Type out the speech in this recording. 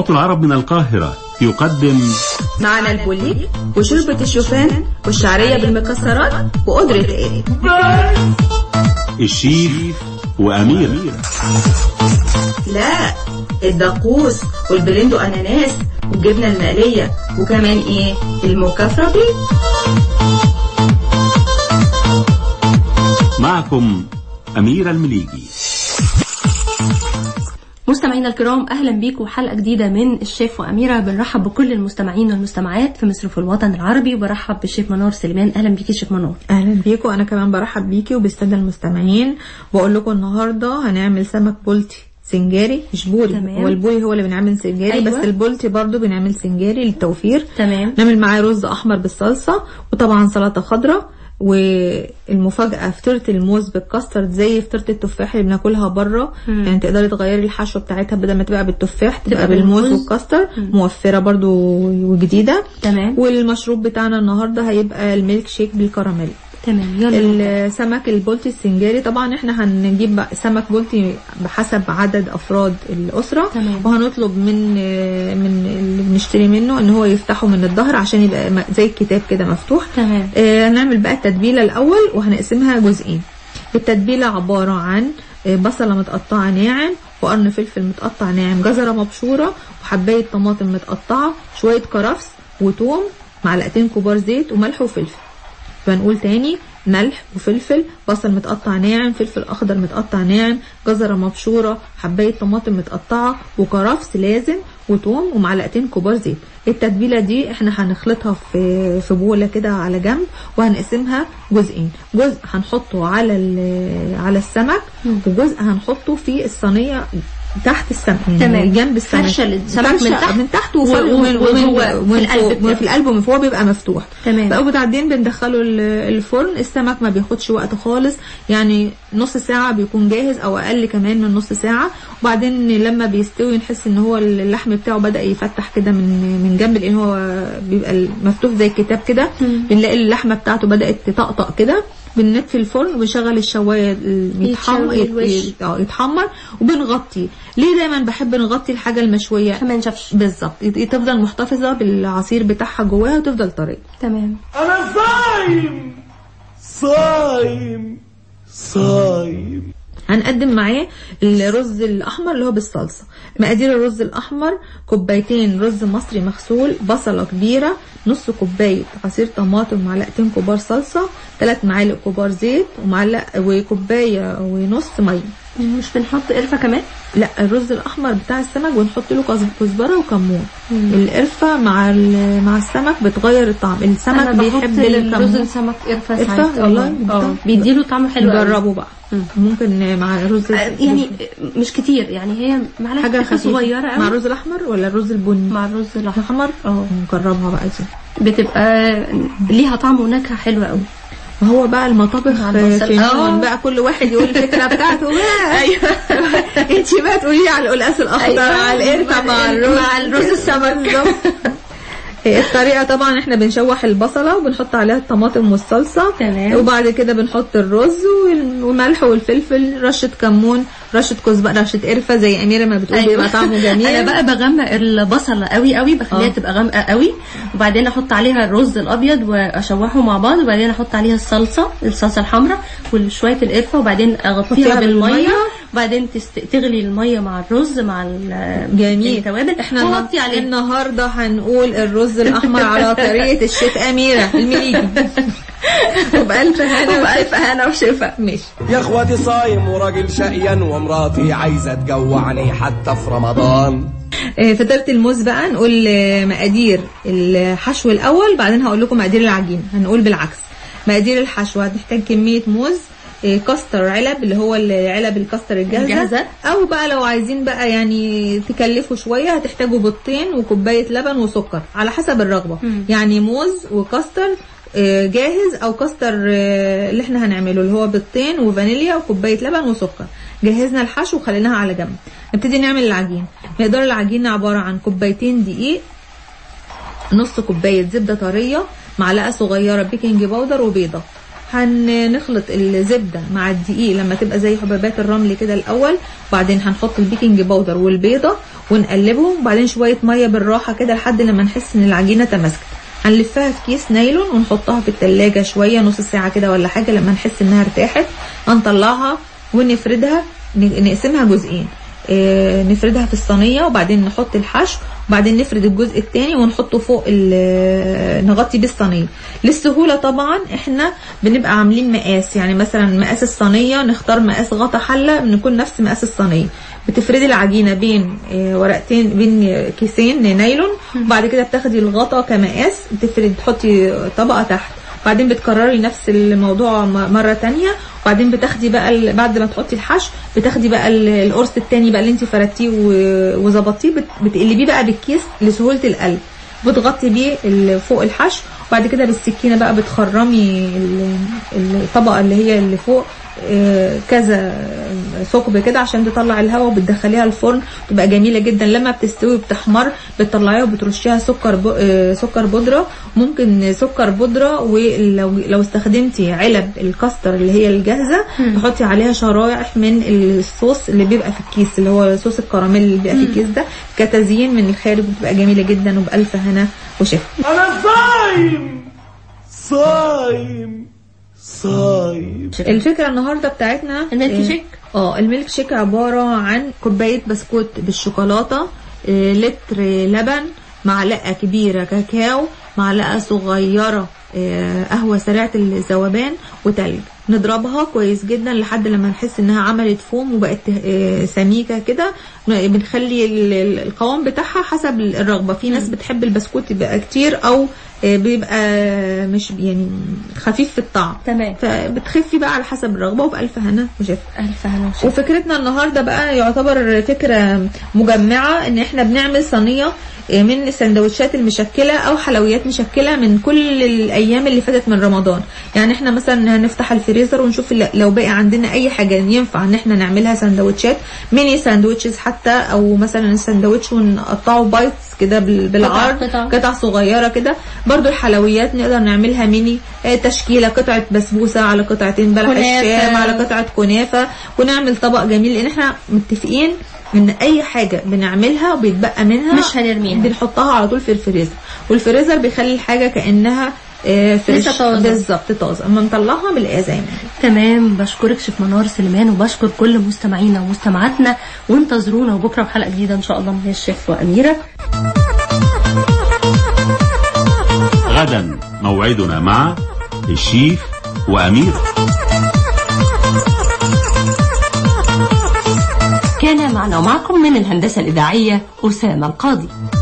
صوت العرب من القاهرة يقدم معنا البوليك وشوربة الشوفان والشعرية بالمكسرات وقدرة ايه الشيف وأمير لا الدقوس والبلندو اناناس والجبنة المقلية وكمان ايه المكفرة بيه معكم أميرة المليجي مستمعينا الكرام اهلا بيكم حلقه جديده من الشيف واميره بنرحب بكل المستمعين والمستمعات في مصر وفي الوطن العربي وبرحب بالشيف منور سليمان اهلا بيكي شيف منور اهلا بيكم انا كمان برحب بيكي وبالساده المستمعين بقول لكم النهارده هنعمل سمك بولتي سنجاري مش بوري تمام. هو البوري هو اللي بنعمل سنجاري أيوة. بس البولتي برضو بنعمل سنجاري للتوفير تمام. نعمل معاه رز احمر بالصلصه وطبعا سلطه خضراء والمفاجأة فطيرة الموز بالكاسترد زي فطيرة التفاح اللي بناكلها بره يعني تقدري تغيري الحشوة بتاعتها بدل ما تبقى بالتفاح تبقى, تبقى بالموز بالموز. والكاسترد موفرة برضو وجديدة تمام. والمشروب بتاعنا النهاردة هيبقى الميلك شيك بالكراميل تمام يلا السمك البولتي السنجاري طبعا احنا هنجيب بقى سمك بولتي بحسب عدد افراد الاسره تمام. وهنطلب من من اللي بنشتري منه ان هو يفتحه من الظهر عشان يبقى م- زي الكتاب كده مفتوح تمام. آه، هنعمل بقى التتبيله الاول وهنقسمها جزئين التتبيله عباره عن آه، بصله متقطعه ناعم وقرن فلفل متقطع ناعم جزره مبشوره وحبايه طماطم متقطعه شويه كرفس وتوم معلقتين كبار زيت وملح وفلفل فنقول تاني ملح وفلفل بصل متقطع ناعم فلفل اخضر متقطع ناعم جزره مبشوره حبايه طماطم متقطعه وكرفس لازم وتوم ومعلقتين كبار زيت التتبيله دي احنا هنخلطها في في بوله كده على جنب وهنقسمها جزئين جزء هنحطه على ال- على السمك وجزء هنحطه في الصينيه تحت السمك يعني تمام. جنب السمك فرشة للسمك من فرشة تحت من تحت و- وفوق و- ومن وجوه ومن في القلب فوق- بتاعه. في القلب ومن فوق بيبقى مفتوح تمام. بقى وبعدين بندخله ال- الفرن السمك ما بياخدش وقت خالص يعني نص ساعة بيكون جاهز او اقل كمان من نص ساعة وبعدين لما بيستوي نحس ان هو اللحم بتاعه بدأ يفتح كده من من جنب لان هو بيبقى مفتوح زي الكتاب كده بنلاقي اللحمة بتاعته بدأت تطقطق كده بنطفي الفرن وبنشغل الشوايه يتحمر يتشوي الوش. يت- اه يتحمر وبنغطي ليه دايما بحب نغطي الحاجه المشويه عشان ما ينشفش بالظبط يت- تفضل محتفظه بالعصير بتاعها جواها وتفضل طريه تمام انا صايم صايم صايم هنقدم معاه الرز الاحمر اللي هو بالصلصه مقادير الرز الاحمر كوبايتين رز مصري مغسول بصله كبيره نص كوبايه عصير طماطم معلقتين كبار صلصه ثلاث معالق كبار زيت ومعلق وكوبايه ونص ميه مش بنحط قرفه كمان لا الرز الاحمر بتاع السمك بنحط له كز- كزبره وكمون القرفه مع ال- مع السمك بتغير الطعم السمك انا بحط بيحب الرز الكمون السمك قرفه قرفة؟ ساعات والله اه بجد؟ بيديله طعم حلو قوي. نجربه بقى ممكن مع الرز آه، يعني مش كتير يعني هي معلقه حاجه حاجه خفيفه صغيره مع قوي الرز الاحمر ولا الرز البني مع الرز الاحمر الاحمر اه نجربها بقى دي بتبقى ليها طعم ونكهه حلوه قوي ما هو بقى المطابخ مع البصل. في آه. نون بقى كل واحد يقول الفكره بتاعته بقى ايوه انت بقى تقولي على القلقاس الاخضر أيوة. مع القرفه مع الرز مع الرز السمك. بالظبط الطريقه طبعا احنا بنشوح البصله وبنحط عليها الطماطم والصلصه تمام. وبعد كده بنحط الرز وال- والملح والفلفل رشه كمون رشه كزبره رشه قرفه زي اميره ما بتقول بيبقى طعمه جميل انا بقى بغمق البصله قوي قوي بخليها آه. تبقى غامقه قوي وبعدين احط عليها الرز الابيض واشوحه مع بعض وبعدين احط عليها الصلصه الصلصه الحمراء وشويه القرفه وبعدين اغطيها حطيها بالمية. بالميه وبعدين تست... تغلي الميه مع الرز مع ال- جميل التوابل احنا وغطي عليه النهارده هنقول الرز الاحمر على طريقه الشيف اميره المليجي وبألف هنا وبألف هنا وشفا ماشي يا اخواتي صايم وراجل شقيان ومراتي عايزه تجوعني حتى في رمضان آه، فطيرة الموز بقى نقول آه، مقادير الحشو الأول بعدين هقول لكم مقادير العجين هنقول بالعكس مقادير الحشو هتحتاج كمية موز آه، كاستر علب اللي هو العلب الكاستر الجاهزة الجاهزة. أو بقى لو عايزين بقى يعني تكلفوا شوية هتحتاجوا بيضتين وكوباية لبن وسكر على حسب الرغبة يعني موز وكاستر آه، جاهز او كاستر آه، اللي احنا هنعمله اللي هو بيضتين وفانيليا وكوبايه لبن وسكر جهزنا الحشو وخليناها على جنب نبتدي نعمل العجين مقدار العجين عباره عن كوبايتين دقيق نص كوبايه زبده طريه معلقه صغيره بيكنج باودر وبيضه هنخلط الزبده مع الدقيق لما تبقى زي حبيبات الرمل كده الاول وبعدين هنحط البيكنج باودر والبيضه ونقلبهم وبعدين شويه ميه بالراحه كده لحد لما نحس ان العجينه تماسكت هنلفها في كيس نايلون ونحطها في التلاجة شوية نص ساعة كده ولا حاجة لما نحس انها ارتاحت هنطلعها ونفردها ن- نقسمها جزئين آه، نفردها في الصينية وبعدين نحط الحشو وبعدين نفرد الجزء التاني ونحطه فوق ال- نغطي بيه الصينية للسهولة طبعا احنا بنبقى عاملين مقاس يعني مثلا مقاس الصينية نختار مقاس غطا حلة بنكون نفس مقاس الصينية بتفردي العجينة بين آه، ورقتين بين كيسين نايلون وبعد كده بتاخدي الغطا كمقاس بتفرد تحطي طبقة تحت بعدين بتكرري نفس الموضوع م- مرة تانية وبعدين بتاخدي بقى ال- بعد ما تحطي الحشو بتاخدي بقى ال- القرص التاني بقى اللي انت فردتيه و- وظبطيه بت- بتقلبيه بقى بالكيس لسهولة القلب بتغطي بيه ال- فوق الحشو وبعد كده بالسكينة بقى بتخرمي ال- الطبقة اللي هي اللي فوق آه، كذا ثقب كده عشان تطلع الهواء وبتدخليها الفرن تبقى جميله جدا لما بتستوي وبتحمر بتطلعيها وبترشيها سكر ب... آه، سكر بودره ممكن سكر بودره ولو لو استخدمتي علب الكاستر اللي هي الجاهزه تحطي عليها شرايح من الصوص اللي بيبقى في الكيس اللي هو صوص الكراميل اللي بيبقى في الكيس ده كتزيين من الخارج بتبقى جميله جدا وبالف هنا وشفا انا صايم صايم صايم الفكره النهارده بتاعتنا الميلك آه، شيك؟ اه الميلك شيك عباره عن كوبايه بسكوت بالشوكولاته آه، لتر لبن معلقه كبيره كاكاو معلقه صغيره آه، قهوه سريعه الذوبان وتلج نضربها كويس جدا لحد لما نحس انها عملت فوم وبقت آه، سميكه كده بنخلي ال- ال- القوام بتاعها حسب الرغبه في ناس بتحب البسكوت يبقى كتير او آه، بيبقى مش يعني خفيف في الطعم تمام. فبتخفي بقى على حسب الرغبه وبألف هنا وشفا ألف هلا وشفا وفكرتنا النهارده بقى يعتبر فكره مجمعه ان احنا بنعمل صينيه من السندوتشات المشكله او حلويات مشكله من كل الايام اللي فاتت من رمضان يعني احنا مثلا هنفتح الفريزر ونشوف ال- لو باقي عندنا اي حاجه ينفع ان احنا نعملها سندوتشات ميني ساندوتشز حتى او مثلا السندوتش ونقطعه بايتس كده بال- بالعرض قطع. قطع صغيره كده برضو الحلويات نقدر نعملها ميني آه، تشكيله قطعه بسبوسه على قطعتين بلح كنافة. الشام على قطعه كنافه ونعمل طبق جميل لان احنا متفقين ان اي حاجه بنعملها وبيتبقى منها مش هنرميها. بنحطها على طول في الفريزر والفريزر بيخلي الحاجه كانها آه، فريش لسه طازة. بالظبط طازه اما نطلعها بنلاقيها زي ما هي تمام بشكرك شيف منار سليمان وبشكر كل مستمعينا ومستمعاتنا وانتظرونا وبكره بحلقه جديده ان شاء الله من الشيف واميره غدا موعدنا مع الشيف وأميرة كان معنا ومعكم من الهندسه الاذاعيه اسامه القاضي